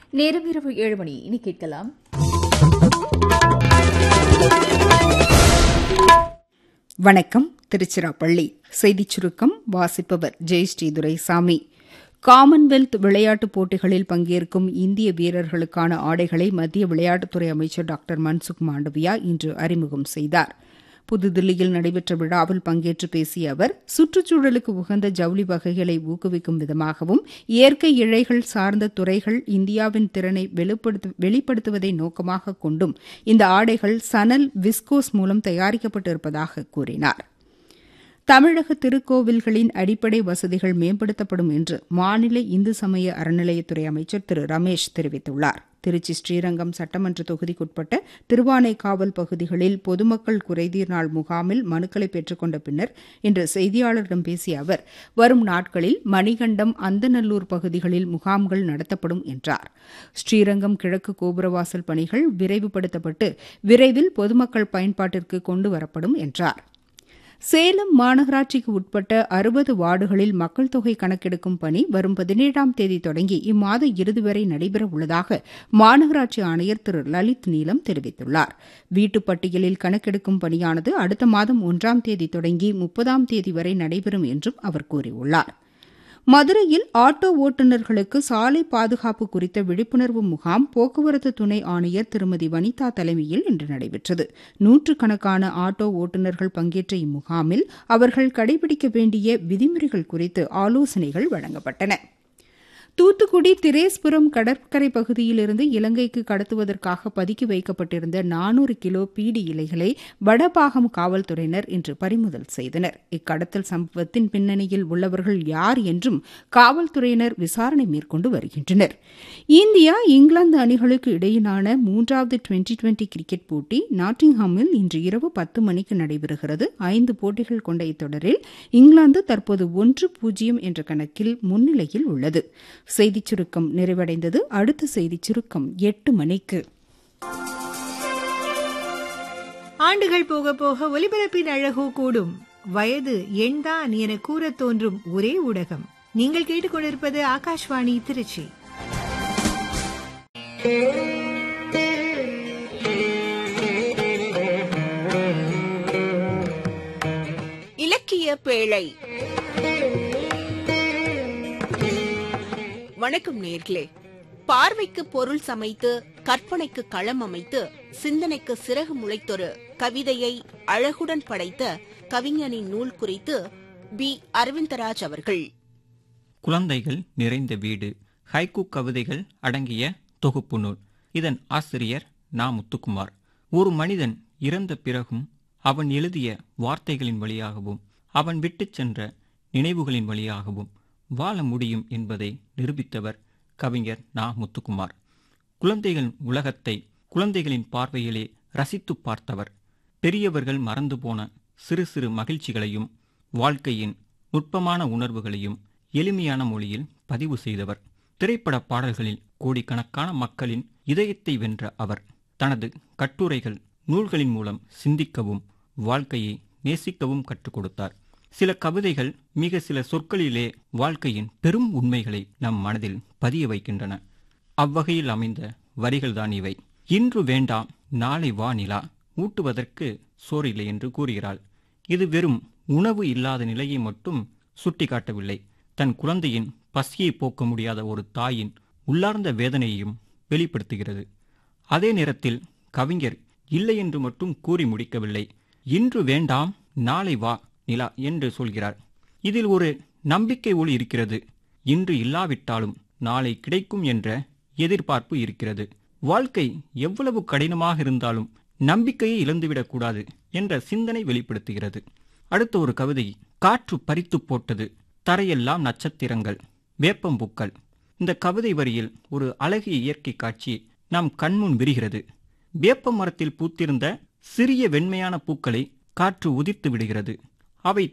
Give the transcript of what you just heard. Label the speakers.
Speaker 1: நேரம் இரவு ஏழு மணி இனி கேட்கலாம்
Speaker 2: வணக்கம் திருச்சிராப்பள்ளி செய்திச் சுருக்கம் வாசிப்பவர் ஜெயஸ்ரீ துரைசாமி காமன்வெல்த் விளையாட்டுப் போட்டிகளில் பங்கேற்கும் இந்திய வீரர்களுக்கான ஆடைகளை மத்திய விளையாட்டுத்துறை அமைச்சர் டாக்டர் மன்சுக் மாண்டவியா இன்று அறிமுகம் செய்தார் புதுதில்லியில் நடைபெற்ற விழாவில் பங்கேற்று பேசிய அவர் சுற்றுச்சூழலுக்கு உகந்த ஜவுளி வகைகளை ஊக்குவிக்கும் விதமாகவும் இயற்கை இழைகள் சார்ந்த துறைகள் இந்தியாவின் திறனை வெளிப்படுத்துவதை நோக்கமாக கொண்டும் இந்த ஆடைகள் சணல் விஸ்கோஸ் மூலம் தயாரிக்கப்பட்டிருப்பதாக கூறினார் தமிழக திருக்கோவில்களின் அடிப்படை வசதிகள் மேம்படுத்தப்படும் என்று மாநில இந்து சமய அறநிலையத்துறை அமைச்சர் திரு ரமேஷ் தெரிவித்துள்ளார் திருச்சி ஸ்ரீரங்கம் சட்டமன்ற தொகுதிக்குட்பட்ட திருவானைக்காவல் பகுதிகளில் பொதுமக்கள் குறைதீர் நாள் முகாமில் மனுக்களை பெற்றுக்கொண்ட பின்னர் இன்று செய்தியாளரிடம் பேசிய அவர் வரும் நாட்களில் மணிகண்டம் அந்தநல்லூர் பகுதிகளில் முகாம்கள் நடத்தப்படும் என்றார் ஸ்ரீரங்கம் கிழக்கு கோபுரவாசல் பணிகள் விரைவுபடுத்தப்பட்டு விரைவில் பொதுமக்கள் பயன்பாட்டிற்கு கொண்டு வரப்படும் என்றார் சேலம் மாநகராட்சிக்கு உட்பட்ட அறுபது வார்டுகளில் மக்கள் தொகை கணக்கெடுக்கும் பணி வரும் பதினேழாம் தேதி தொடங்கி இம்மாத இறுதி வரை நடைபெற உள்ளதாக மாநகராட்சி ஆணையர் திரு லலித் நீலம் தெரிவித்துள்ளார் வீட்டுப் பட்டியலில் கணக்கெடுக்கும் பணியானது அடுத்த மாதம் ஒன்றாம் தேதி தொடங்கி முப்பதாம் தேதி வரை நடைபெறும் என்றும் அவர் கூறியுள்ளார் மதுரையில் ஆட்டோ ஓட்டுநர்களுக்கு சாலை பாதுகாப்பு குறித்த விழிப்புணர்வு முகாம் போக்குவரத்து துணை ஆணையர் திருமதி வனிதா தலைமையில் இன்று நடைபெற்றது நூற்றுக்கணக்கான ஆட்டோ ஓட்டுநர்கள் பங்கேற்ற இம்முகாமில் அவர்கள் கடைபிடிக்க வேண்டிய விதிமுறைகள் குறித்து ஆலோசனைகள் வழங்கப்பட்டன தூத்துக்குடி திரேஸ்புரம் கடற்கரை பகுதியிலிருந்து இலங்கைக்கு கடத்துவதற்காக பதுக்கி வைக்கப்பட்டிருந்த நானூறு கிலோ பீடி இலைகளை வடபாகம் காவல்துறையினர் இன்று பறிமுதல் செய்தனர் இக்கடத்தல் சம்பவத்தின் பின்னணியில் உள்ளவர்கள் யார் என்றும் காவல்துறையினர் விசாரணை மேற்கொண்டு வருகின்றனர் இந்தியா இங்கிலாந்து அணிகளுக்கு இடையிலான மூன்றாவது டுவெண்டி டுவெண்டி கிரிக்கெட் போட்டி நாட்டிங்ஹாமில் இன்று இரவு பத்து மணிக்கு நடைபெறுகிறது ஐந்து போட்டிகள் கொண்ட இத்தொடரில் இங்கிலாந்து தற்போது ஒன்று பூஜ்ஜியம் என்ற கணக்கில் முன்னிலையில் உள்ளது செய்திச் சுருக்கம் நிறைவடைந்தது அடுத்த செய்திச் சுருக்கம் எட்டு மணிக்கு
Speaker 3: ஆண்டுகள் போக போக ஒலிபரப்பின் அழகோ கூடும் வயது எண்தான் என கூறத் தோன்றும் ஒரே ஊடகம் நீங்கள் கேட்டுக்கொண்டிருப்பது ஆகாஷ்வாணி திருச்சி
Speaker 4: இலக்கிய பேழை வணக்கம் நேர்களே பார்வைக்கு பொருள் சமைத்து கற்பனைக்கு களம் அமைத்து சிந்தனைக்கு சிறகு முளைத்தொரு கவிதையை அழகுடன் படைத்த கவிஞனின் நூல் குறித்து பி அரவிந்தராஜ் அவர்கள்
Speaker 5: குழந்தைகள் நிறைந்த வீடு ஹைக்கூ கவிதைகள் அடங்கிய தொகுப்பு நூல் இதன் ஆசிரியர் நா முத்துக்குமார் ஒரு மனிதன் இறந்த பிறகும் அவன் எழுதிய வார்த்தைகளின் வழியாகவும் அவன் விட்டுச் சென்ற நினைவுகளின் வழியாகவும் வாழ முடியும் என்பதை நிரூபித்தவர் கவிஞர் நா முத்துக்குமார் குழந்தைகள் உலகத்தை குழந்தைகளின் பார்வையிலே ரசித்து பார்த்தவர் பெரியவர்கள் மறந்து போன சிறு சிறு மகிழ்ச்சிகளையும் வாழ்க்கையின் நுட்பமான உணர்வுகளையும் எளிமையான மொழியில் பதிவு செய்தவர் திரைப்பட பாடல்களில் கோடிக்கணக்கான மக்களின் இதயத்தை வென்ற அவர் தனது கட்டுரைகள் நூல்களின் மூலம் சிந்திக்கவும் வாழ்க்கையை நேசிக்கவும் கற்றுக் கொடுத்தார் சில கவிதைகள் மிக சில சொற்களிலே வாழ்க்கையின் பெரும் உண்மைகளை நம் மனதில் பதிய வைக்கின்றன அவ்வகையில் அமைந்த வரிகள்தான் இவை இன்று வேண்டாம் நாளை வா நிலா ஊட்டுவதற்கு சோறில்லை என்று கூறுகிறாள் இது வெறும் உணவு இல்லாத நிலையை மட்டும் சுட்டிக்காட்டவில்லை தன் குழந்தையின் பசியை போக்க முடியாத ஒரு தாயின் உள்ளார்ந்த வேதனையையும் வெளிப்படுத்துகிறது அதே நேரத்தில் கவிஞர் இல்லை என்று மட்டும் கூறி முடிக்கவில்லை இன்று வேண்டாம் நாளை வா நிலா என்று சொல்கிறார் இதில் ஒரு நம்பிக்கை ஒளி இருக்கிறது இன்று இல்லாவிட்டாலும் நாளை கிடைக்கும் என்ற எதிர்பார்ப்பு இருக்கிறது வாழ்க்கை எவ்வளவு கடினமாக இருந்தாலும் நம்பிக்கையை இழந்துவிடக்கூடாது என்ற சிந்தனை வெளிப்படுத்துகிறது அடுத்த ஒரு கவிதை காற்று பறித்து போட்டது தரையெல்லாம் நட்சத்திரங்கள் வேப்பம்பூக்கள் இந்த கவிதை வரியில் ஒரு அழகிய இயற்கை காட்சி நம் கண்முன் விரிகிறது வேப்ப மரத்தில் பூத்திருந்த சிறிய வெண்மையான பூக்களை காற்று உதிர்த்து விடுகிறது அவை